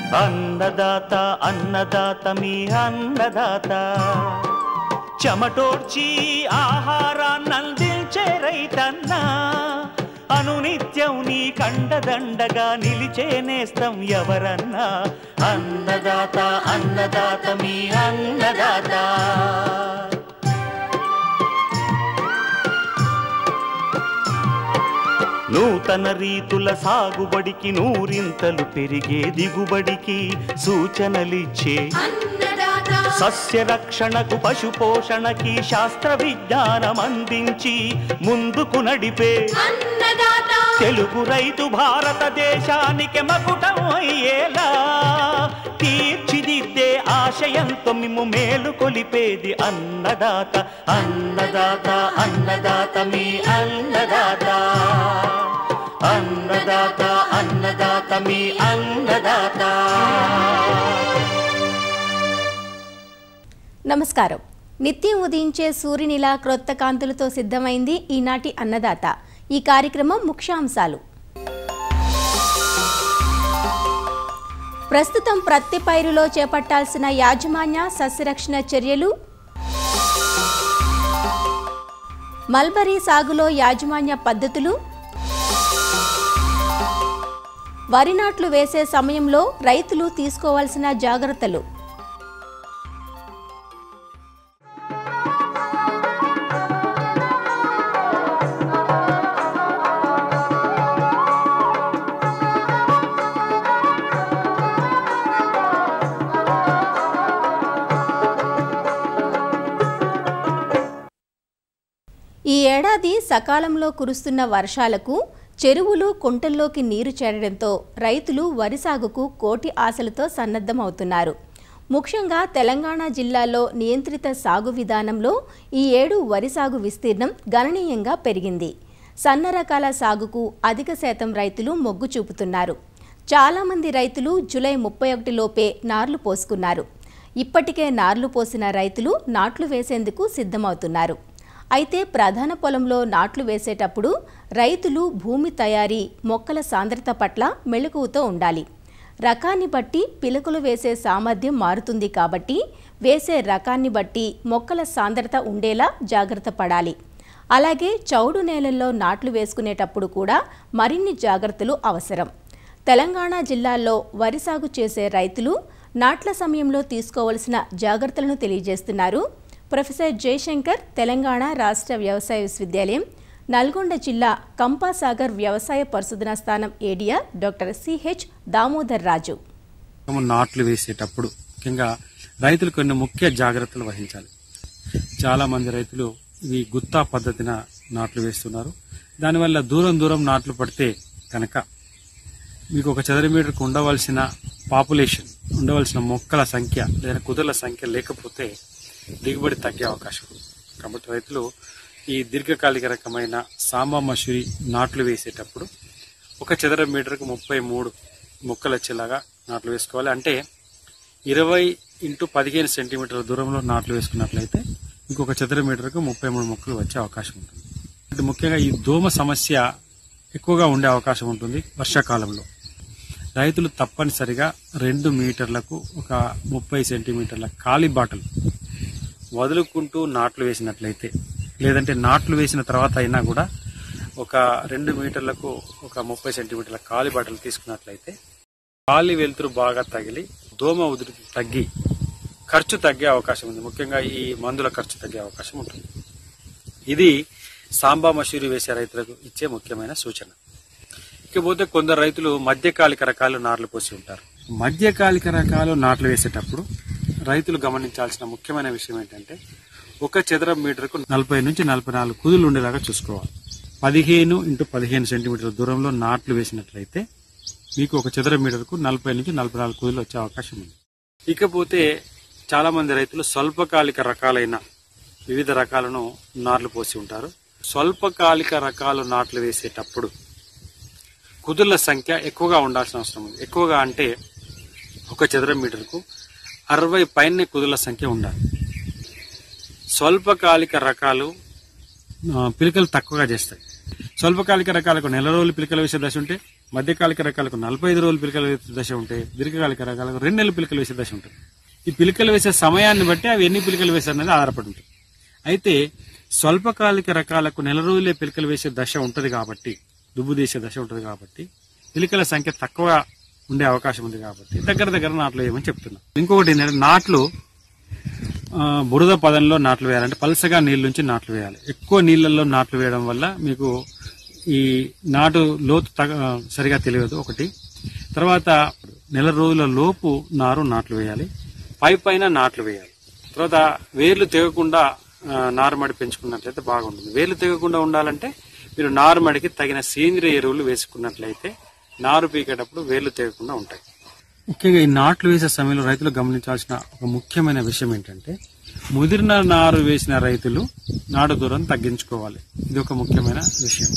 అన్నదాత అన్నదాత మీ అన్నదాత చెమటోడ్చి ఆహారాన్నందించే రైతన్నా అనునిత్యం నీ కండదండగా నిలిచే నేస్తం ఎవరన్నా అన్నదాత అన్నదాత మీ అన్నదాత నూతన రీతుల సాగుబడికి నూరింతలు పెరిగే దిగుబడికి సూచనలిచ్చే సస్య రక్షణకు పశు పోషణకి శాస్త్ర విజ్ఞానం అందించి ముందుకు నడిపే తెలుగు రైతు భారతదేశానికి మకుటం అయ్యేలా తీర్చిదిద్దే ఆశయంతో మిమ్ము మేలు కొలిపేది అన్నదాత అన్నదాత అన్నదాత మీ అన్నదాత అన్నదాత అన్నదాత మీ అన్నదాత నమస్కారం నిత్యం ఉదయించే సూర్యునిలా క్రొత్త కాంతులతో సిద్ధమైంది ఈనాటి అన్నదాత ఈ కార్యక్రమం ముఖ్యాంశాలు ప్రస్తుతం ప్రత్తి పైరులో చేపట్టాల్సిన యాజమాన్య సస్యరక్షణ చర్యలు మల్బరీ సాగులో యాజమాన్య పద్ధతులు వరి నాట్లు వేసే సమయంలో రైతులు తీసుకోవాల్సిన జాగ్రత్తలు ఈ ఏడాది సకాలంలో కురుస్తున్న వర్షాలకు చెరువులు కుంటల్లోకి నీరు చేరడంతో రైతులు వరి సాగుకు కోటి ఆశలతో సన్నద్ధమవుతున్నారు ముఖ్యంగా తెలంగాణ జిల్లాలో నియంత్రిత సాగు విధానంలో ఈ ఏడు వరి సాగు విస్తీర్ణం గణనీయంగా పెరిగింది సన్న రకాల సాగుకు అధిక శాతం రైతులు మొగ్గు చూపుతున్నారు చాలామంది రైతులు జూలై ముప్పై ఒకటి లోపే నార్లు పోసుకున్నారు ఇప్పటికే నార్లు పోసిన రైతులు నాట్లు వేసేందుకు సిద్ధమవుతున్నారు అయితే ప్రధాన పొలంలో నాట్లు వేసేటప్పుడు రైతులు భూమి తయారీ మొక్కల సాంద్రత పట్ల మెళుకువతో ఉండాలి రకాన్ని బట్టి పిలకలు వేసే సామర్థ్యం మారుతుంది కాబట్టి వేసే రకాన్ని బట్టి మొక్కల సాంద్రత ఉండేలా జాగ్రత్త పడాలి అలాగే చౌడు నేలల్లో నాట్లు వేసుకునేటప్పుడు కూడా మరిన్ని జాగ్రత్తలు అవసరం తెలంగాణ జిల్లాల్లో వరి సాగు చేసే రైతులు నాట్ల సమయంలో తీసుకోవలసిన జాగ్రత్తలను తెలియజేస్తున్నారు ప్రొఫెసర్ జయశంకర్ తెలంగాణ రాష్ట్ర వ్యవసాయ విశ్వవిద్యాలయం నల్గొండ జిల్లా కంపాసాగర్ వ్యవసాయ పరిశోధనా స్థానం ఏడియా డాక్టర్ సిహెచ్ దామోదర్ రాజు మనము నాట్లు వేసేటప్పుడు ముఖ్యంగా రైతులు కొన్ని ముఖ్య జాగ్రత్తలు వహించాలి చాలా మంది రైతులు ఈ గుత్తా పద్ధతిన నాట్లు వేస్తున్నారు దానివల్ల దూరం దూరం నాట్లు పడితే కనుక మీకు ఒక చదర మీటర్కు ఉండవలసిన పాపులేషన్ ఉండవలసిన మొక్కల సంఖ్య లేదా కుదుర్ల సంఖ్య లేకపోతే దిగుబడి తగ్గే అవకాశం ఉంది కాబట్టి రైతులు ఈ దీర్ఘకాలిక రకమైన సాంబా మసూరి నాట్లు వేసేటప్పుడు ఒక చదర మీటర్కు ముప్పై మూడు మొక్కలు వచ్చేలాగా నాట్లు వేసుకోవాలి అంటే ఇరవై ఇంటూ పదిహేను సెంటీమీటర్ల దూరంలో నాట్లు వేసుకున్నట్లయితే ఇంకొక చదర మీటర్కు ముప్పై మూడు మొక్కలు వచ్చే అవకాశం ఉంటుంది అంటే ముఖ్యంగా ఈ దోమ సమస్య ఎక్కువగా ఉండే అవకాశం ఉంటుంది వర్షాకాలంలో రైతులు తప్పనిసరిగా రెండు మీటర్లకు ఒక ముప్పై సెంటీమీటర్ల ఖాళీ బాటలు వదులుకుంటూ నాట్లు వేసినట్లయితే లేదంటే నాట్లు వేసిన తర్వాత అయినా కూడా ఒక రెండు మీటర్లకు ఒక ముప్పై సెంటీమీటర్ల ఖాళీ బాటలు తీసుకున్నట్లయితే గాలి వెలుతురు బాగా తగిలి దోమ ఉధృతి తగ్గి ఖర్చు తగ్గే అవకాశం ఉంది ముఖ్యంగా ఈ మందుల ఖర్చు తగ్గే అవకాశం ఉంటుంది ఇది సాంబా మసూరి వేసే రైతులకు ఇచ్చే ముఖ్యమైన సూచన ఇకపోతే కొందరు రైతులు మధ్యకాలిక రకాలు నార్లు పోసి ఉంటారు మధ్యకాలిక రకాలు నాట్లు వేసేటప్పుడు రైతులు గమనించాల్సిన ముఖ్యమైన విషయం ఏంటంటే ఒక చదరం మీటర్కు నలభై నుంచి నలభై నాలుగు కుదులు ఉండేలాగా చూసుకోవాలి పదిహేను ఇంటూ పదిహేను సెంటీమీటర్ల దూరంలో నాట్లు వేసినట్లయితే మీకు ఒక చదర మీటర్కు నలభై నుంచి నలభై నాలుగు కుదులు వచ్చే అవకాశం ఉంది ఇకపోతే చాలా మంది రైతులు స్వల్పకాలిక రకాలైన వివిధ రకాలను నార్లు పోసి ఉంటారు స్వల్పకాలిక రకాలు నాట్లు వేసేటప్పుడు కుదుర్ల సంఖ్య ఎక్కువగా ఉండాల్సిన అవసరం ఉంది ఎక్కువగా అంటే ఒక చదరం మీటర్కు అరవై పైన కుదుర్ల సంఖ్య ఉండాలి స్వల్పకాలిక రకాలు ఆ, పిలకలు తక్కువగా చేస్తాయి స్వల్పకాలిక రకాలకు నెల రోజులు పిలకలు వేసే దశ ఉంటే మధ్యకాలిక రకాలకు నలభై ఐదు రోజులు పిలకలు వేసే దశ ఉంటే దీర్ఘకాలిక రకాలకు రెండు నెలలు పిలకలు వేసే దశ ఉంటుంది ఈ పిలకలు వేసే సమయాన్ని బట్టి అవి ఎన్ని పిలకలు వేసారు అనేది ఆధారపడి ఉంటుంది అయితే స్వల్పకాలిక రకాలకు నెల రోజులే పిలకలు వేసే దశ ఉంటుంది కాబట్టి దుబ్బు తీసే దశ ఉంటుంది కాబట్టి పిలకల సంఖ్య తక్కువ ఉండే అవకాశం ఉంది కాబట్టి దగ్గర దగ్గర నాట్లు వేయమని చెప్తున్నాం ఇంకొకటి ఏంటంటే నాట్లు ఆ, బురద పదంలో నాట్లు వేయాలంటే పలసగా నీళ్ళ నుంచి నాట్లు వేయాలి ఎక్కువ నీళ్ళల్లో నాట్లు వేయడం వల్ల మీకు ఈ నాటు లోతు తగ సరిగా తెలియదు ఒకటి తర్వాత నెల రోజుల లోపు నారు నాట్లు వేయాలి పై పైన నాట్లు వేయాలి తర్వాత వేర్లు తెగకుండా ఆ, నారుమడి పెంచుకున్నట్లయితే బాగుంటుంది వేర్లు తెగకుండా ఉండాలంటే మీరు నారుమడికి తగిన సేంద్రియ ఎరువులు వేసుకున్నట్లయితే నారు పీకేటప్పుడు వేర్లు తెగకుండా ఉంటాయి ముఖ్యంగా ఈ నాట్లు వేసే సమయంలో రైతులు గమనించాల్సిన ఒక ముఖ్యమైన విషయం ఏంటంటే ముదిరిన నారు వేసిన రైతులు నాటు దూరం తగ్గించుకోవాలి ఇది ఒక ముఖ్యమైన విషయం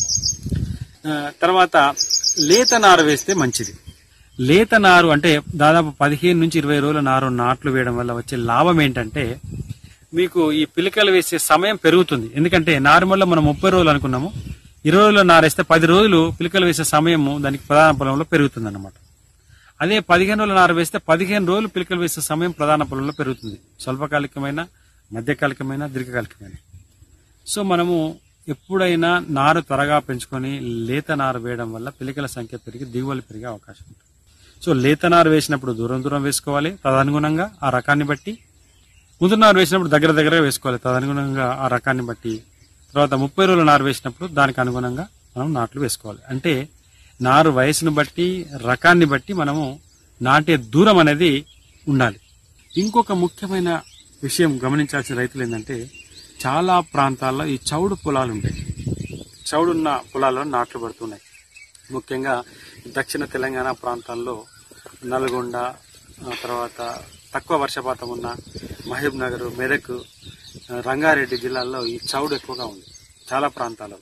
ఆ, తర్వాత లేత నారు వేస్తే మంచిది లేత నారు అంటే దాదాపు పదిహేను నుంచి ఇరవై రోజుల నారు నాట్లు వేయడం వల్ల వచ్చే లాభం ఏంటంటే మీకు ఈ పిలకలు వేసే సమయం పెరుగుతుంది ఎందుకంటే నారుమల్లో మనం ముప్పై రోజులు అనుకున్నాము ఇరవై రోజుల నారేస్తే పది రోజులు పిలకలు వేసే సమయము దానికి ప్రధాన పొలంలో పెరుగుతుంది అన్నమాట అదే పదిహేను రోజుల నారు వేస్తే పదిహేను రోజులు పిలకలు వేసే సమయం ప్రధాన పొలంలో పెరుగుతుంది స్వల్పకాలికమైన మధ్యకాలికమైన దీర్ఘకాలికమైన సో మనము ఎప్పుడైనా నారు త్వరగా పెంచుకొని లేత నారు వేయడం వల్ల పిలికల సంఖ్య పెరిగి దిగుబడి పెరిగే అవకాశం ఉంటుంది సో లేత నారు వేసినప్పుడు దూరం దూరం వేసుకోవాలి తదనుగుణంగా ఆ రకాన్ని బట్టి ముదురు నారు వేసినప్పుడు దగ్గర దగ్గర వేసుకోవాలి తదనుగుణంగా ఆ రకాన్ని బట్టి తర్వాత ముప్పై రోజుల నారు వేసినప్పుడు దానికి అనుగుణంగా మనం నాట్లు వేసుకోవాలి అంటే నారు వయసును బట్టి రకాన్ని బట్టి మనము నాటే దూరం అనేది ఉండాలి ఇంకొక ముఖ్యమైన విషయం గమనించాల్సిన రైతులు ఏంటంటే చాలా ప్రాంతాల్లో ఈ చౌడు పొలాలు ఉంటాయి చౌడున్న పొలాల్లో నాట్లు పడుతున్నాయి ముఖ్యంగా దక్షిణ తెలంగాణ ప్రాంతాల్లో నల్గొండ ఆ తర్వాత తక్కువ వర్షపాతం ఉన్న మహబూబ్ నగర్ మెదక్ ఆ, రంగారెడ్డి జిల్లాల్లో ఈ చౌడు ఎక్కువగా ఉంది చాలా ప్రాంతాలలో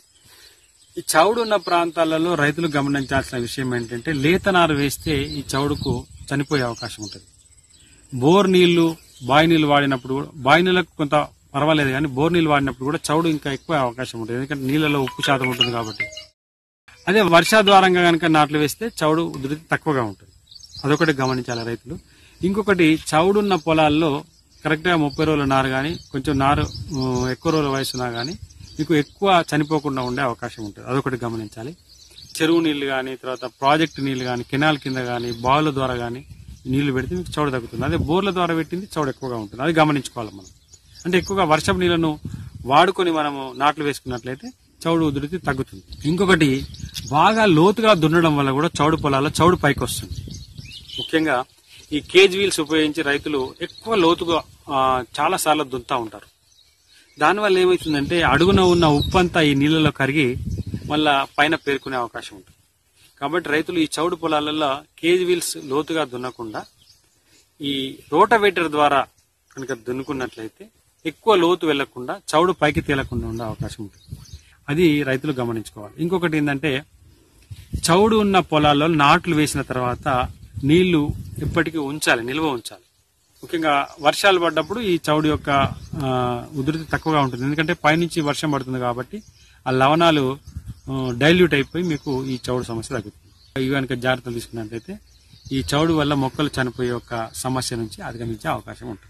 ఈ చౌడు ఉన్న ప్రాంతాలలో రైతులు గమనించాల్సిన విషయం ఏంటంటే లేత నారు వేస్తే ఈ చౌడుకు చనిపోయే అవకాశం ఉంటుంది బోర్ నీళ్లు బావి నీళ్లు వాడినప్పుడు కూడా- బావి నీళ్ళకు కొంత పర్వాలేదు కానీ బోర్ నీళ్లు వాడినప్పుడు కూడా చౌడు ఇంకా ఎక్కువ అవకాశం ఉంటుంది ఎందుకంటే నీళ్ళలో ఉప్పు శాతం ఉంటుంది కాబట్టి అదే వర్షాధారంగా కనుక నాట్లు వేస్తే చౌడు ఉధృతి తక్కువగా ఉంటుంది అదొకటి గమనించాలి రైతులు ఇంకొకటి చౌడున్న పొలాల్లో కరెక్ట్గా ముప్పై రోజుల నారు కానీ కొంచెం నారు ఉ, ఎక్కువ రోజుల వయసున్నా కానీ మీకు ఎక్కువ చనిపోకుండా ఉండే అవకాశం ఉంటుంది అదొకటి గమనించాలి చెరువు నీళ్లు కానీ తర్వాత ప్రాజెక్టు నీళ్లు కానీ కెనాల్ కింద కానీ బావుల ద్వారా కానీ నీళ్లు పెడితే మీకు చౌడు తగ్గుతుంది అదే బోర్ల ద్వారా పెట్టింది చౌడు ఎక్కువగా ఉంటుంది అది గమనించుకోవాలి మనం అంటే ఎక్కువగా వర్షపు నీళ్లను వాడుకొని మనము నాట్లు వేసుకున్నట్లయితే చౌడు ఉధృతి తగ్గుతుంది ఇంకొకటి బాగా లోతుగా దున్నడం వల్ల కూడా చౌడు పొలాల్లో చౌడు పైకి వస్తుంది ముఖ్యంగా ఈ కేజ్ వీల్స్ ఉపయోగించి రైతులు ఎక్కువ లోతుగా ఆ, చాలా సార్లు దున్నుతా ఉంటారు దానివల్ల ఏమవుతుందంటే అడుగున ఉన్న ఉప్పు అంతా ఈ నీళ్ళలో కరిగి మళ్ళా పైన పేర్కొనే అవకాశం ఉంటుంది కాబట్టి రైతులు ఈ చౌడు పొలాలలో కేజ్ వీల్స్ లోతుగా దున్నకుండా ఈ రోటవేటర్ ద్వారా కనుక దున్నుకున్నట్లయితే ఎక్కువ లోతు వెళ్లకుండా చౌడు పైకి తేలకుండా ఉండే అవకాశం ఉంటుంది అది రైతులు గమనించుకోవాలి ఇంకొకటి ఏంటంటే చౌడు ఉన్న పొలాల్లో నాట్లు వేసిన తర్వాత నీళ్లు ఎప్పటికీ ఉంచాలి నిల్వ ఉంచాలి ముఖ్యంగా వర్షాలు పడ్డప్పుడు ఈ చౌడు యొక్క ఆ, ఉధృతి తక్కువగా ఉంటుంది ఎందుకంటే పైనుంచి వర్షం పడుతుంది కాబట్టి ఆ లవణాలు డైల్యూట్ అయిపోయి మీకు ఈ చౌడు సమస్య తగ్గుతుంది ఇవి కనుక జాగ్రత్తలు తీసుకున్నట్లయితే ఈ చౌడు వల్ల మొక్కలు చనిపోయే ఒక సమస్య నుంచి అధిగమించే అవకాశం ఉంటుంది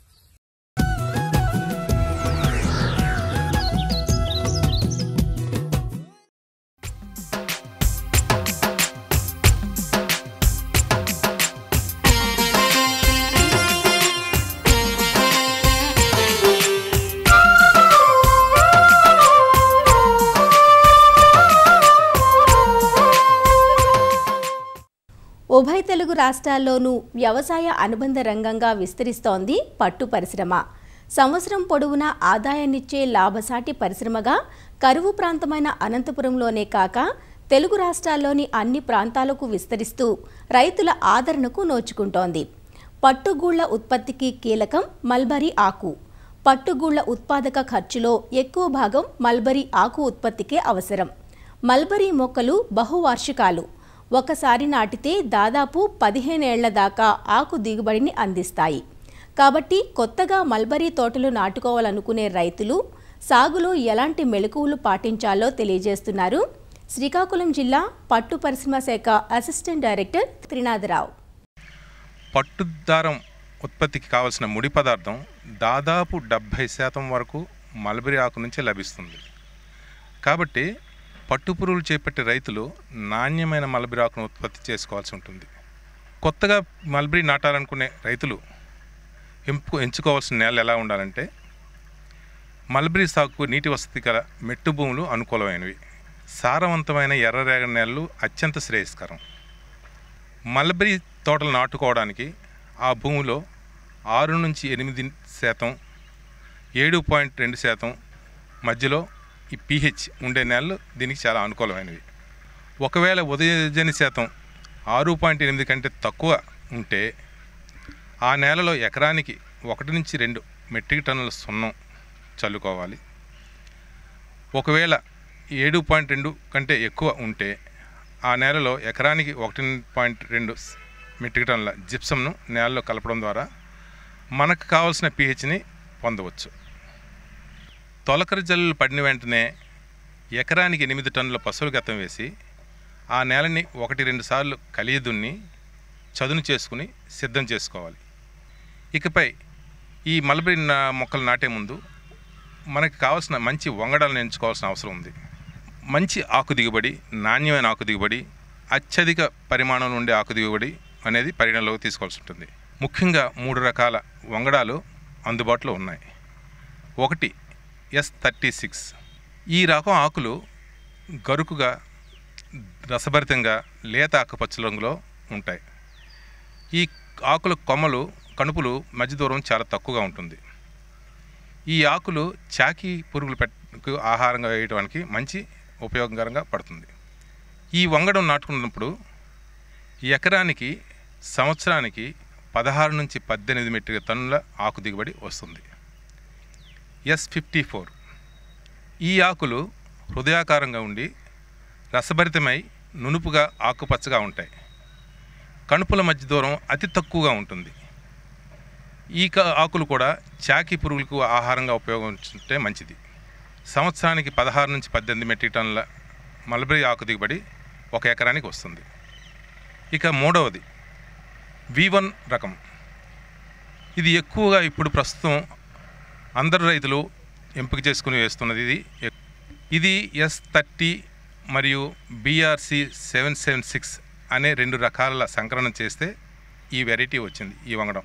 ఉభయ తెలుగు రాష్ట్రాల్లోనూ వ్యవసాయ అనుబంధ రంగంగా విస్తరిస్తోంది పట్టు పరిశ్రమ సంవత్సరం పొడవునా ఆదాయాన్నిచ్చే లాభసాటి పరిశ్రమగా కరువు ప్రాంతమైన అనంతపురంలోనే కాక తెలుగు రాష్ట్రాల్లోని అన్ని ప్రాంతాలకు విస్తరిస్తూ రైతుల ఆదరణకు నోచుకుంటోంది పట్టుగూళ్ల ఉత్పత్తికి కీలకం మల్బరీ ఆకు పట్టుగూళ్ల ఉత్పాదక ఖర్చులో ఎక్కువ భాగం మల్బరీ ఆకు ఉత్పత్తికే అవసరం మల్బరీ మొక్కలు బహువార్షికాలు ఒకసారి నాటితే దాదాపు పదిహేనేళ్ల దాకా ఆకు దిగుబడిని అందిస్తాయి కాబట్టి కొత్తగా మల్బరీ తోటలు నాటుకోవాలనుకునే రైతులు సాగులో ఎలాంటి మెలకువలు పాటించాలో తెలియజేస్తున్నారు శ్రీకాకుళం జిల్లా పట్టు పరిశ్రమ శాఖ అసిస్టెంట్ డైరెక్టర్ త్రినాథరావు పట్టుదారం ఉత్పత్తికి కావలసిన ముడి పదార్థం దాదాపు డెబ్భై శాతం వరకు మల్బరీ ఆకు నుంచి లభిస్తుంది కాబట్టి పట్టుపురుగులు చేపట్టే రైతులు నాణ్యమైన మల్బరీ ఆకును ఉత్పత్తి చేసుకోవాల్సి ఉంటుంది కొత్తగా మల్బరీ నాటాలనుకునే రైతులు ఎంపు ఎంచుకోవాల్సిన నేల ఎలా ఉండాలంటే మల్బరీ సాగుకు నీటి వసతి గల మెట్టు భూములు అనుకూలమైనవి సారవంతమైన ఎర్రరేగడి నేలలు అత్యంత శ్రేయస్కరం మల్బరీ తోటలు నాటుకోవడానికి ఆ భూమిలో ఆరు నుంచి ఎనిమిది శాతం ఏడు పాయింట్ రెండు శాతం మధ్యలో ఈ పీహెచ్ ఉండే నేలలు దీనికి చాలా అనుకూలమైనవి ఒకవేళ ఉదయజని శాతం ఆరు పాయింట్ ఎనిమిది కంటే తక్కువ ఉంటే ఆ నేలలో ఎకరానికి ఒకటి నుంచి రెండు మెట్రిక్ టన్నుల సున్నం చల్లుకోవాలి ఒకవేళ ఏడు పాయింట్ రెండు కంటే ఎక్కువ ఉంటే ఆ నేలలో ఎకరానికి ఒకటి పాయింట్ రెండు మెట్రిక్ టన్నుల జిప్సంను నేలలో కలపడం ద్వారా మనకు కావాల్సిన పిహెచ్ని పొందవచ్చు తొలకరి జల్లులు పడిన వెంటనే ఎకరానికి ఎనిమిది టన్నుల పశువుల గతం వేసి ఆ నేలని ఒకటి రెండు సార్లు కలిగి దున్ని చదును చేసుకుని సిద్ధం చేసుకోవాలి ఇకపై ఈ మలబరీ నా- మొక్కలు నాటే ముందు మనకి కావాల్సిన మంచి వంగడాలను ఎంచుకోవాల్సిన అవసరం ఉంది మంచి ఆకు దిగుబడి నాణ్యమైన ఆకు దిగుబడి అత్యధిక పరిమాణంలో ఉండే ఆకు దిగుబడి అనేది పరిగణలోకి తీసుకోవాల్సి ఉంటుంది ముఖ్యంగా మూడు రకాల వంగడాలు అందుబాటులో ఉన్నాయి ఒకటి ఎస్ థర్టీ సిక్స్ ఈ రకం ఆకులు గరుకుగా రసభరితంగా లేత ఆకుపచ్చ రంగులో ఉంటాయి ఈ ఆకుల కొమ్మలు కణుపులు మధ్య దూరం చాలా తక్కువగా ఉంటుంది ఈ ఆకులు చాకి పురుగులు పెట్టకు ఆహారంగా వేయడానికి మంచి ఉపయోగకరంగా పడుతుంది ఈ వంగడం నాటుకున్నప్పుడు ఎకరానికి సంవత్సరానికి పదహారు నుంచి పద్దెనిమిది మెట్రిక్ టన్నుల ఆకు దిగుబడి వస్తుంది ఎస్ ఫిఫ్టీ ఫోర్ ఈ ఆకులు హృదయాకారంగా ఉండి రసభరితమై నునుపుగా ఆకుపచ్చగా ఉంటాయి కణుపుల మధ్య దూరం అతి తక్కువగా ఉంటుంది ఈ క- ఆకులు కూడా చాకి పురుగులకు ఆహారంగా ఉపయోగించుంటే మంచిది సంవత్సరానికి పదహారు నుంచి పద్దెనిమిది మెట్రిక్ టన్నుల మల్బరీ ఆకు దిగుబడి ఒక ఎకరానికి వస్తుంది ఇక మూడవది వి వన్ రకం ఇది ఎక్కువగా ఇప్పుడు ప్రస్తుతం అందరు రైతులు ఎంపిక చేసుకుని వేస్తున్నది ఇది ఎక్- ఇది ఎస్ థర్టీ మరియు బీఆర్సి సెవెన్ సెవెన్ సిక్స్ అనే రెండు రకాల సంకలనం చేస్తే ఈ వెరైటీ వచ్చింది ఈ వంగడం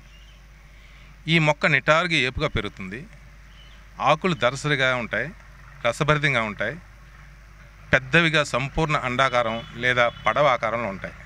ఈ మొక్క నిటారుగా ఏపుగా పెరుగుతుంది ఆకులు దరసరిగా ఉంటాయి రసభరితంగా ఉంటాయి పెద్దవిగా సంపూర్ణ అండాకారం లేదా పడవ ఆకారంలో ఉంటాయి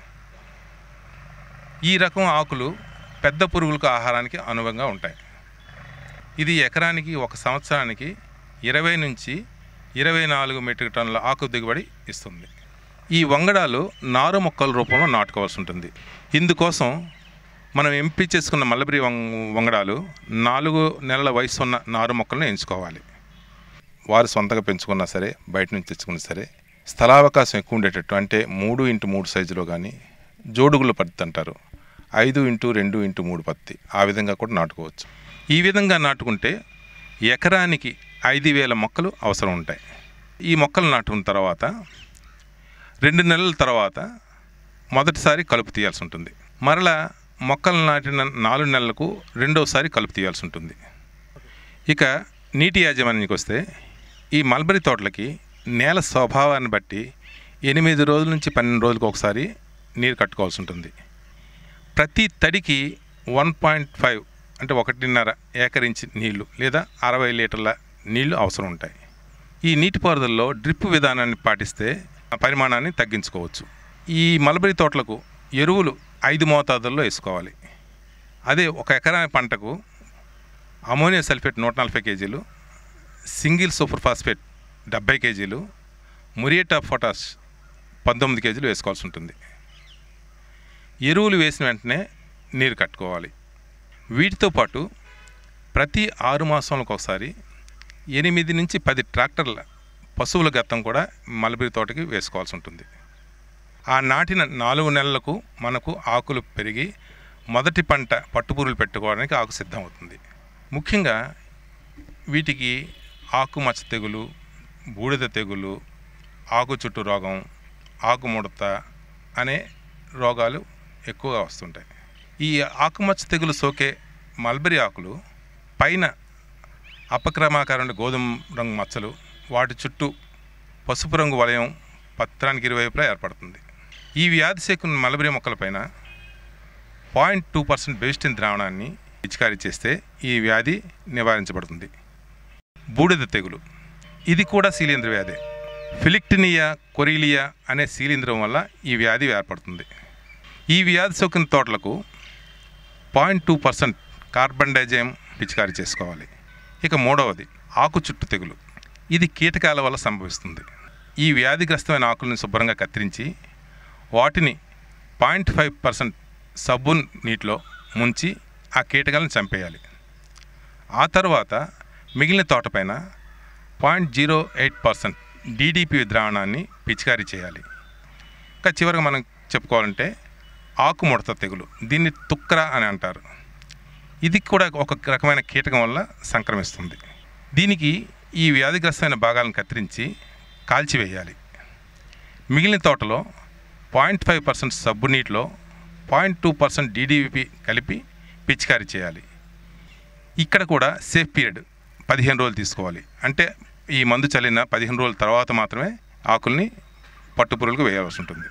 ఈ రకం ఆకులు పెద్ద పురుగులకు ఆహారానికి అనువుగా ఉంటాయి ఇది ఎకరానికి ఒక సంవత్సరానికి ఇరవై నుంచి ఇరవై నాలుగు మెట్రిక్ టన్నుల ఆకు దిగుబడి ఇస్తుంది ఈ వంగడాలు నారు మొక్కల రూపంలో నాటుకోవాల్సి ఉంటుంది ఇందుకోసం మనం ఎంపిక చేసుకున్న మల్లబరి వం- వంగడాలు నాలుగు నెలల వయసు ఉన్న నారు మొక్కలను ఎంచుకోవాలి వారు సొంతంగా పెంచుకున్నా సరే బయట నుంచి తెచ్చుకున్నా సరే స్థలావకాశం ఎక్కువ ఉండేటట్టు అంటే మూడు ఇంటూ మూడు సైజులో కానీ జోడుగుల పత్తి అంటారు ఐదు ఇంటూ రెండు ఇంటూ మూడు పత్తి ఆ విధంగా కూడా నాటుకోవచ్చు ఈ విధంగా నాటుకుంటే ఎకరానికి ఐదు వేల మొక్కలు అవసరం ఉంటాయి ఈ మొక్కలు నాటుకున్న తర్వాత రెండు నెలల తర్వాత మొదటిసారి కలుపు తీయాల్సి ఉంటుంది మరలా మొక్కలు నాటిన నాలుగు నెలలకు రెండోసారి కలుపు తీయాల్సి ఉంటుంది ఇక నీటి యాజమాన్యానికి వస్తే ఈ మల్బరీ తోటలకి నేల స్వభావాన్ని బట్టి ఎనిమిది రోజుల నుంచి పన్నెండు రోజులకు ఒకసారి నీరు కట్టుకోవాల్సి ఉంటుంది ప్రతి తడికి వన్ పాయింట్ ఫైవ్ అంటే ఒకటిన్నర ఏకరించి నీళ్లు లేదా అరవై లీటర్ల నీళ్లు అవసరం ఉంటాయి ఈ నీటిపారుదలలో డ్రిప్ విధానాన్ని పాటిస్తే ఆ పరిమాణాన్ని తగ్గించుకోవచ్చు ఈ మలబరీ తోటలకు ఎరువులు ఐదు మోతాదుల్లో వేసుకోవాలి అదే ఒక ఎకరా పంటకు అమోనియా సల్ఫేట్ నూట నలభై కేజీలు సింగిల్ సూపర్ ఫాస్ఫేట్ డెబ్బై కేజీలు మురియేట్ ఆఫ్ పొటాష్ పంతొమ్మిది కేజీలు వేసుకోవాల్సి ఉంటుంది ఎరువులు వేసిన వెంటనే నీరు కట్టుకోవాలి వీటితో పాటు ప్రతి ఆరు మాసాలకు ఒకసారి ఎనిమిది నుంచి పది ట్రాక్టర్ల పశువుల గత్తం కూడా మలబరి తోటకి వేసుకోవాల్సి ఉంటుంది ఆ నాటిన నాలుగు నెలలకు మనకు ఆకులు పెరిగి మొదటి పంట పట్టుపురులు పెట్టుకోవడానికి ఆకు సిద్ధమవుతుంది ముఖ్యంగా వీటికి ఆకుమచ్చ తెగులు బూడిద తెగులు ఆకు చుట్టూ రోగం ఆకుముడత అనే రోగాలు ఎక్కువగా వస్తుంటాయి ఈ ఆకుమచ్చ తెగులు సోకే మల్బరీ ఆకులు పైన అపక్రమాకారంలో గోధుమ రంగు మచ్చలు వాటి చుట్టూ పసుపు రంగు వలయం పత్రానికి ఇరువైపులా ఏర్పడుతుంది ఈ వ్యాధి సేకున్న మలబరీ మొక్కలపైన పాయింట్ టూ పర్సెంట్ బెస్టిన్ ద్రావణాన్ని పిచికారీ చేస్తే ఈ వ్యాధి నివారించబడుతుంది బూడిద తెగులు ఇది కూడా శీలేంద్ర వ్యాధి ఫిలిక్టినియా కొరీలియా అనే శీలింద్రం వల్ల ఈ వ్యాధి ఏర్పడుతుంది ఈ వ్యాధి సోకిన తోటలకు point two percent carbendazim పిచికారీ చేసుకోవాలి ఇక మూడవది ఆకు చుట్టు తెగులు ఇది కీటకాల వల్ల సంభవిస్తుంది ఈ వ్యాధిగ్రస్తమైన ఆకులను శుభ్రంగా కత్తిరించి వాటిని పాయింట్ ఫైవ్ పర్సెంట్ సబ్బు నీటిలో ముంచి ఆ కీటకాలను చంపేయాలి ఆ తర్వాత మిగిలిన తోటపైన point zero eight percent DDP ద్రావణాన్ని పిచికారీ చేయాలి ఇంకా చివరిగా మనం చెప్పుకోవాలంటే ఆకుముడత తెగులు దీన్ని తుక్కర అని అంటారు ఇది కూడా ఒక రకమైన కీటకం వల్ల సంక్రమిస్తుంది దీనికి ఈ వ్యాధిగ్రస్తమైన భాగాలను కత్తిరించి కాల్చివేయాలి మిగిలిన తోటలో పాయింట్ ఫైవ్ పర్సెంట్ సబ్బు నీటిలో పాయింట్ టూ పర్సెంట్ డీడీపీ కలిపి పిచికారీ చేయాలి ఇక్కడ కూడా సేఫ్ పీరియడ్ పదిహేను రోజులు తీసుకోవాలి అంటే ఈ మందు చల్లిన పదిహేను రోజుల తర్వాత మాత్రమే ఆకుల్ని పట్టుపురుగులకు వేయవలసి ఉంటుంది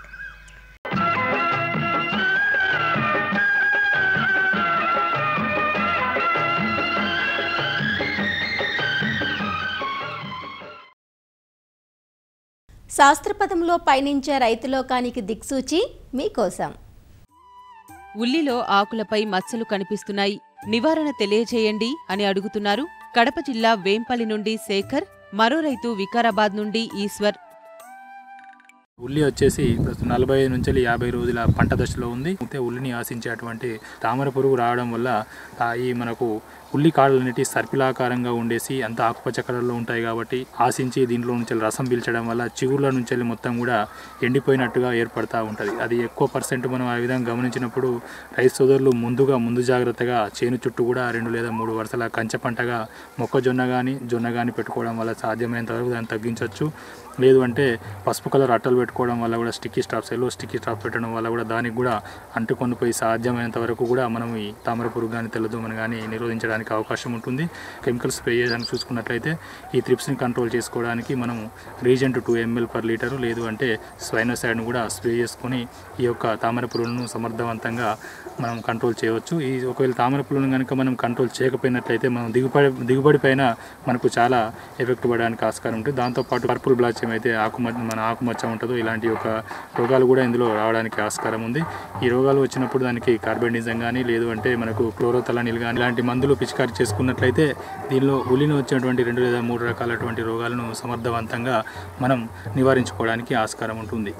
శాస్త్రపథంలో పయనించే రైతులోకానికి దిక్సూచి మీకోసం ఉల్లిలో ఆకులపై మచ్చలు కనిపిస్తున్నాయి నివారణ తెలియజేయండి అని అడుగుతున్నారు కడప జిల్లా వేంపల్లి నుండి శేఖర్ మరో రైతు వికారాబాద్ నుండి ఈశ్వర్ ఉల్లి వచ్చేసి ప్రస్తుతం నలభై ఐదు నుంచి యాభై రోజుల పంట దశలో ఉంది అయితే ఉల్లిని ఆశించేటువంటి తామర పురుగు రావడం వల్ల ఆ ఈ మనకు ఉల్లి కాడలు అనేటి సర్పిలాకారంగా ఉండేసి అంత ఆకుపచ్చ కలర్లో ఉంటాయి కాబట్టి ఆశించి దీంట్లో నుంచి రసం పీల్చడం వల్ల చిగుర్ల నుంచి మొత్తం కూడా ఎండిపోయినట్టుగా ఏర్పడతా ఉంటుంది అది ఎక్కువ పర్సెంట్ మనం ఆ విధంగా గమనించినప్పుడు రైతు సోదరులు ముందుగా ముందు జాగ్రత్తగా చేను చుట్టూ కూడా రెండు లేదా మూడు వరుసల కంచె పంటగా మొక్కజొన్న కానీ జొన్న కానీ పెట్టుకోవడం వల్ల సాధ్యమైనంత వరకు దాన్ని తగ్గించవచ్చు లేదు అంటే పసుపు కలర్ అట్టలు పెట్టుకోవడం వల్ల కూడా sticky traps yellow sticky traps పెట్టడం వల్ల కూడా దానికి కూడా అంటుకొని పోయి సాధ్యమైనంత వరకు కూడా మనం ఈ తామర పురుగు కానీ తెల్లదోమని కానీ నిరోధించడానికి అవకాశం ఉంటుంది కెమికల్ స్ప్రే చేయడానికి చూసుకున్నట్లయితే ఈ త్రిప్స్ని కంట్రోల్ చేసుకోవడానికి మనం Regent two ml per litre లేదు అంటే స్వైనోసైడ్ను కూడా స్ప్రే చేసుకొని ఈ యొక్క తామర పురుగులను సమర్థవంతంగా మనం కంట్రోల్ చేయవచ్చు ఈ ఒకవేళ తామర పురుగులను కనుక మనం కంట్రోల్ చేయకపోయినట్లయితే మనం దిగుబడి దిగుబడి పైన మనకు చాలా ఎఫెక్ట్ పడడానికి ఆస్కారం ఉంటుంది దాంతోపాటు పర్పుల్ బ్లాచ్ ఏమైతే ఆకుమ మన ఆకుమచ్చ ఉంటుందో ఇలాంటి యొక్క రోగాలు కూడా ఇందులో రావడానికి ఆస్కారం ఉంది ఈ రోగాలు వచ్చినప్పుడు దానికి కార్బెండిజం కానీ లేదు అంటే మనకు క్లోరోతలానిల్ కానీ ఇలాంటి మందులు పిచికారి చేసుకున్నట్లయితే దీనిలో ఉలిని వచ్చినటువంటి రెండు లేదా మూడు రకాలటువంటి రోగాలను సమర్థవంతంగా మనం నివారించుకోవడానికి ఆస్కారం ఉంటుంది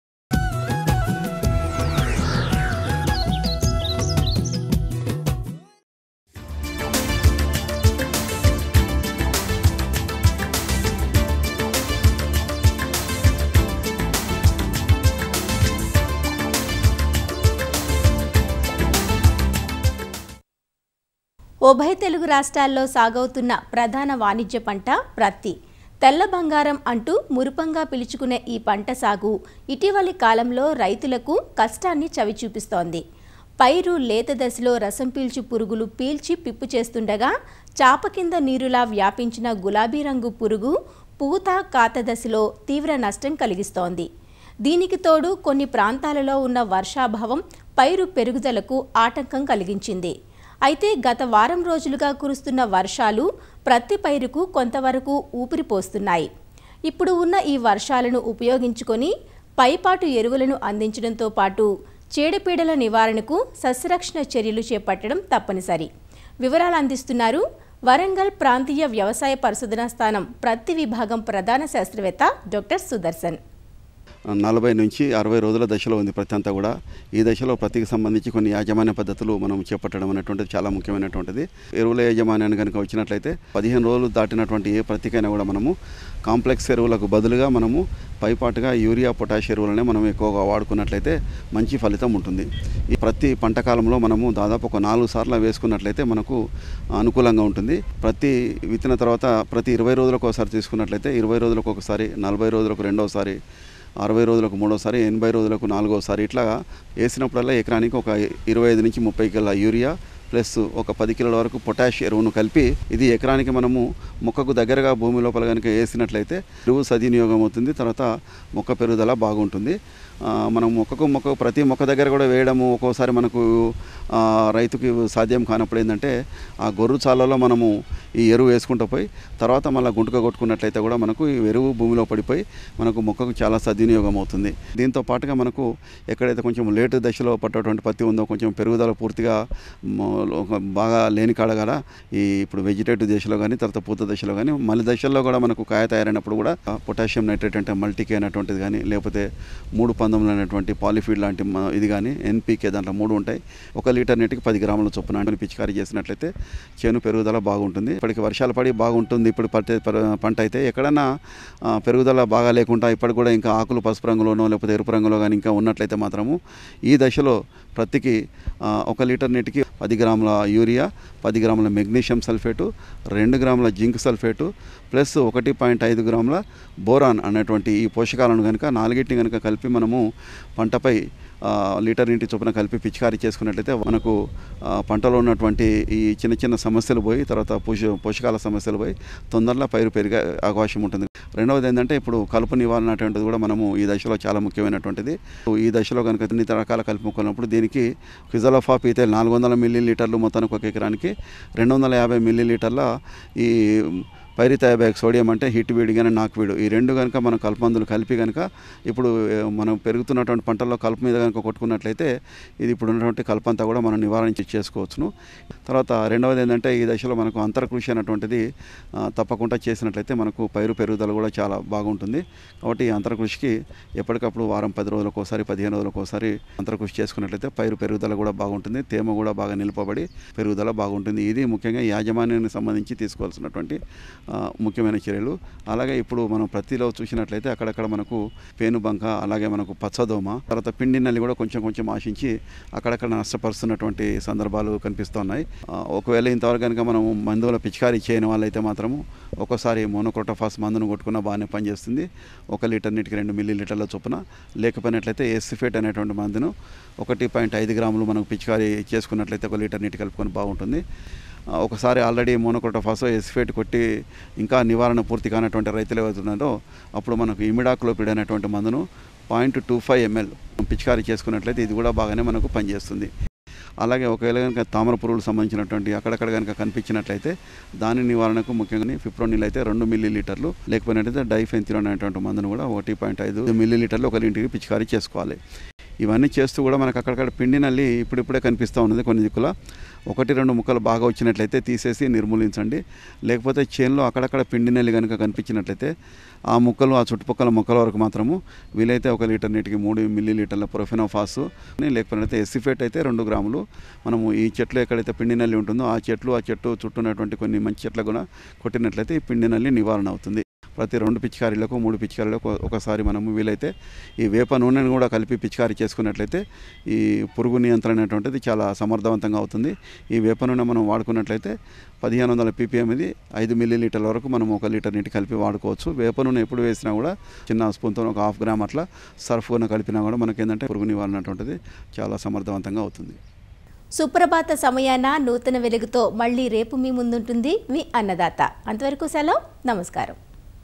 ఉభయ తెలుగు రాష్ట్రాల్లో సాగవుతున్న ప్రధాన వాణిజ్య పంట ప్రత్తి తెల్ల బంగారం అంటూ మురుపంగా పిలుచుకునే ఈ పంట సాగు ఇటీవలి కాలంలో రైతులకు కష్టాన్ని చవిచూపిస్తోంది పైరు లేత దశలో రసం పీల్చి పురుగులు పీల్చి పిప్పు చేస్తుండగా చాప కింద నీరులా వ్యాపించిన గులాబీ రంగు పురుగు పూత కాత దశలో తీవ్ర నష్టం కలిగిస్తోంది దీనికి తోడు కొన్ని ప్రాంతాలలో ఉన్న వర్షాభావం పైరు పెరుగుదలకు ఆటంకం కలిగించింది అయితే గత వారం రోజులుగా కురుస్తున్న వర్షాలు ప్రతి పైరుకు కొంతవరకు ఊపిరి పోస్తున్నాయి ఇప్పుడు ఉన్న ఈ వర్షాలను ఉపయోగించుకొని పైపాటు ఎరువులను అందించడంతో పాటు చీడపీడల నివారణకు సస్యరక్షణ చర్యలు చేపట్టడం తప్పనిసరి వివరాలు అందిస్తున్నారు వరంగల్ ప్రాంతీయ వ్యవసాయ పరిశోధనా స్థానం ప్రతి విభాగం ప్రధాన శాస్త్రవేత్త డాక్టర్ సుదర్శన్ నలభై నుంచి అరవై రోజుల దశలో ఉంది ప్రతి అంతా కూడా ఈ దశలో ప్రతికి సంబంధించి కొన్ని యాజమాన్య పద్ధతులు మనం చేపట్టడం అనేటువంటిది చాలా ముఖ్యమైనటువంటిది ఎరువుల యాజమాన్యాన్ని కనుక వచ్చినట్లయితే పదిహేను రోజులు దాటినటువంటి ఏ ప్రతికైనా కూడా మనము కాంప్లెక్స్ ఎరువులకు బదులుగా మనము పైపాటుగా యూరియా పొటాష్ ఎరువులనే మనం ఎక్కువగా వాడుకున్నట్లయితే మంచి ఫలితం ఉంటుంది ఈ ప్రతి పంట కాలంలో మనము దాదాపు ఒక నాలుగు సార్లు వేసుకున్నట్లయితే మనకు అనుకూలంగా ఉంటుంది ప్రతి విత్తిన తర్వాత ప్రతి ఇరవై రోజులకు ఒకసారి తీసుకున్నట్లయితే ఇరవై రోజులకు ఒకసారి నలభై రోజులకు రెండోసారి అరవై రోజులకు మూడోసారి ఎనభై రోజులకు నాలుగోసారి ఇట్లా వేసినప్పుడల్లా ఎకరానికి ఒక ఇరవై ఐదు నుంచి ముప్పై కిలోల యూరియా ప్లస్ ఒక పది కిలోల వరకు పొటాష్ ఎరువును కలిపి ఇది ఎకరానికి మనము మొక్కకు దగ్గరగా భూమి లోపల కనుక వేసినట్లయితే ఎరువు సద్వినియోగం అవుతుంది తర్వాత మొక్క పెరుగుదల బాగుంటుంది ఆ, మనం మొక్కకు మొక్క ప్రతి మొక్క దగ్గర కూడా వేయడము ఒక్కోసారి మనకు ఆ, రైతుకి సాధ్యం కానప్పుడు ఏంటంటే ఆ గొర్రు చాలలో మనము ఈ ఎరువు వేసుకుంటూ పోయి తర్వాత మళ్ళీ గుంటక కొట్టుకున్నట్లయితే కూడా మనకు ఈ ఎరువు భూమిలో పడిపోయి మనకు మొక్కకు చాలా సద్వినియోగం అవుతుంది దీంతో పాటుగా మనకు ఎక్కడైతే కొంచెం లేటు దశలో పట్టేటువంటి పత్తి ఉందో కొంచెం పెరుగుదల పూర్తిగా మ- ఒక బాగా లేని కాడ కూడా ఈ ఇప్పుడు వెజిటేటివ్ దశలో కానీ తర్వాత పూత దశలో కానీ మళ్ళీ దశల్లో కూడా మనకు కాయ తయారైనప్పుడు కూడా పొటాషియం నైట్రేట్ అంటే మల్టీకే అనేటువంటిది కానీ లేకపోతే మూడు పంతొమ్మిది అనేటువంటి పాలిఫీడ్ లాంటి మ- ఇది కానీ ఎన్పీకే దాంట్లో మూడు ఉంటాయి ఒక లీటర్ నీటికి పది గ్రాముల చొప్పున అంటే పిచికారీ చేసినట్లయితే చేను పెరుగుదల బాగుంటుంది ఇప్పటికి వర్షాలు పడి బాగుంటుంది ఇప్పుడు పట్టే ప- పంట అయితే ఎక్కడన్నా ఆ, పెరుగుదల బాగా లేకుండా ఇప్పటికి కూడా ఇంకా ఆకులు పసుపు రంగులోనో లేకపోతే ఎరుపు రంగులో కానీ ఇంకా ఉన్నట్లయితే మాత్రము ఈ దశలో ప్రతికి ఆ, ఒక లీటర్ నీటికి పది గ్రాముల యూరియా పది గ్రాముల మెగ్నీషియం సల్ఫేటు రెండు గ్రాముల జింక్ సల్ఫేటు ప్లస్ ఒకటి పాయింట్ ఐదు గ్రాముల బోరాన్ అనేటువంటి ఈ పోషకాలను కనుక నాలుగిటిని కనుక కలిపి మనము పంటపై ఆ, లీటర్ నీటి చొప్పున కలిపి పిచికారీ చేసుకున్నట్లయితే మనకు ఆ, పంటలో ఉన్నటువంటి ఈ చిన్న చిన్న సమస్యలు పోయి తర్వాత పోష పోషకాల సమస్యలు పోయి తొందరలో పైరు పెరిగే అవకాశం ఉంటుంది రెండవది ఏంటంటే ఇప్పుడు కలుపు నివారణ అటువంటిది కూడా మనము ఈ దశలో చాలా ముఖ్యమైనటువంటిది ఈ దశలో కనుక ఇన్ని రకాల కలుపు మొక్కలున్నప్పుడు దీనికి ఫిజలఫాప్ ఈతే నాలుగు వందల మిల్లీ లీటర్లు మొత్తానికి ఒక ఎకరానికి రెండు వందల యాభై మిల్లీ లీటర్ల ఈ పైరిథయాబ్యాక్ సోడియం అంటే హిట్ వీడ్ కానీ నాక్ వీడు ఈ రెండు కనుక మనం కలుపు మందులు కలిపి కనుక ఇప్పుడు ఏ, మనం పెరుగుతున్నటువంటి పంటల్లో కలుపు మీద కనుక కొట్టుకున్నట్లయితే ఇది ఇప్పుడు ఉన్నటువంటి కలుపు అంతా కూడా మనం నివారించి చేసుకోవచ్చును తర్వాత రెండవది ఏంటంటే ఈ దశలో మనకు అంతరకృషి అనేటువంటిది ఆ, తప్పకుండా చేసినట్లయితే మనకు పైరు పెరుగుదల కూడా చాలా బాగుంటుంది కాబట్టి ఈ అంతరకృషికి ఎప్పటికప్పుడు వారం పది రోజులకు ఒకసారి పదిహేను రోజులకు ఒకసారి అంతరకృషి చేసుకున్నట్లయితే పైరు పెరుగుదల కూడా బాగుంటుంది తేమ కూడా బాగా నిలుపబడి పెరుగుదల బాగుంటుంది ఇది ముఖ్యంగా యాజమాన్యానికి సంబంధించి తీసుకోవాల్సినటువంటి ఆ, ముఖ్యమైన చర్యలు అలాగే ఇప్పుడు మనం ప్రతిలో చూసినట్లయితే అక్కడక్కడ మనకు పేనుబంక అలాగే మనకు పచ్చదోమ తర్వాత పిండి నల్లి కూడా కొంచెం కొంచెం ఆశించి అక్కడక్కడ నష్టపరుస్తున్నటువంటి సందర్భాలు కనిపిస్తున్నాయి ఆ, ఒకవేళ ఇంతవరకు కనుక మనం మందుల పిచికారీ చేయని వాళ్ళైతే మాత్రము ఒక్కోసారి మోనోక్రోటోఫాస్ మందును కొట్టుకున్న బాగానే పనిచేస్తుంది ఒక లీటర్ నీటికి రెండు మిల్లీ లీటర్ల చొప్పున లేకపోయినట్లయితే ఎస్సిఫేట్ అనేటువంటి మందును ఒకటి పాయింట్ ఐదు గ్రాములు మనకు పిచికారీ చేసుకున్నట్లయితే ఒక లీటర్ నీటి కలుపుకొని బాగుంటుంది ఆ, ఒకసారి ఆల్రెడీ మోనోక్రోటోఫాసో ఎస్ఫేట్ కొట్టి ఇంకా నివారణ పూర్తి కానటువంటి రైతులు ఎవరుతున్నారో అప్పుడు మనకు ఇమిడాక్లోపిడ్ అనేటువంటి మందును పాయింట్ టూ ఫైవ్ ఎంఎల్ పిచికారీ చేసుకున్నట్లయితే ఇది కూడా బాగానే మనకు పనిచేస్తుంది అలాగే ఒకవేళ కనుక తామర పురుగులు సంబంధించినటువంటి అక్కడక్కడ కనుక కనిపించినట్లయితే దాని నివారణకు ముఖ్యంగా ఫిప్రోనిల్ అయితే రెండు మిల్లీ లీటర్లు లేకపోయినట్లయితే డైఫెన్థిరోన్ అనేటువంటి మందును కూడా ఒకటి పాయింట్ ఐదు మిల్లీ లీటర్లు ఒక ఇంటికి పిచికారీ చేసుకోవాలి ఇవన్నీ చేస్తూ కూడా మనకు అక్కడక్కడ పిండి నల్లి ఇప్పుడిప్పుడే కనిపిస్తూ ఉన్నది కొన్ని దిక్కుల ఒకటి రెండు ముక్కలు బాగా వచ్చినట్లయితే తీసేసి నిర్మూలించండి లేకపోతే చేనులో అక్కడక్కడ పిండి నల్లి కనుక కనిపించినట్లయితే ఆ ముక్కలు ఆ చుట్టుపక్కల మొక్కల వరకు మాత్రము వీలైతే ఒక లీటర్ నీటికి మూడు మిల్లీ లీటర్ల ప్రొఫెనోఫాస్ లేకపోతే ఎసిఫేట్ అయితే రెండు గ్రాములు మనము ఈ చెట్లు ఎక్కడైతే పిండి నల్లి ఉంటుందో ఆ చెట్లు ఆ చెట్టు చుట్టూ ఉన్నటువంటి కొన్ని మంచి చెట్లు కూడా కొట్టినట్లయితే ఈ పిండి నల్లి నివారణ అవుతుంది ప్రతి రెండు పిచికారీలకు మూడు పిచికారీలకు ఒకసారి మనము వీలైతే ఈ వేప నూనెను కూడా కలిపి పిచికారీ చేసుకున్నట్లయితే ఈ పురుగు నియంత్రణ అనేటువంటిది చాలా సమర్థవంతంగా అవుతుంది ఈ వేప నూనె మనం వాడుకున్నట్లయితే పదిహేను వందల పీపీఎం ఇది ఐదు మిల్లీ లీటర్ల వరకు మనం ఒక లీటర్ నీటి కలిపి వాడుకోవచ్చు వేప నూనె ఎప్పుడు వేసినా కూడా చిన్న స్పూన్తో ఒక హాఫ్ గ్రామ్ అట్లా సర్ఫ్ కూడా కలిపినా కూడా మనకి ఏంటంటే పురుగు నివారణ అటువంటిది చాలా సమర్థవంతంగా అవుతుంది సుప్రభాత సమయాన నూతన వెలుగుతో మళ్ళీ రేపు మీ ముందుంటుంది మీ అన్నదాత అంతవరకు సెలవు నమస్కారం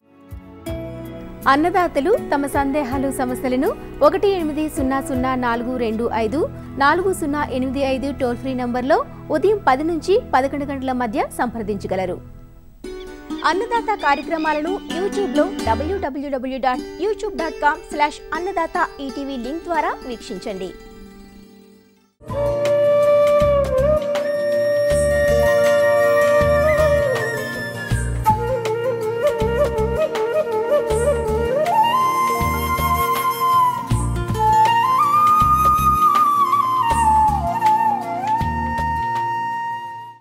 అన్నదాతలు తమ సందేహాలు సమస్యలను ఒకటి ఎనిమిది సున్నా సున్నా నాలుగు రెండు ఐదు నాలుగు సున్నా ఎనిమిది ఐదు టోల్ ఫ్రీ నంబర్లో ఉదయం పది నుంచి పదకొండు గంటల మధ్య సంప్రదించగలరు అన్నదాత కార్యక్రమాలను యూట్యూబ్లో WWW dot YouTube dot com slash Annadata ETV link ద్వారా వీక్షించండి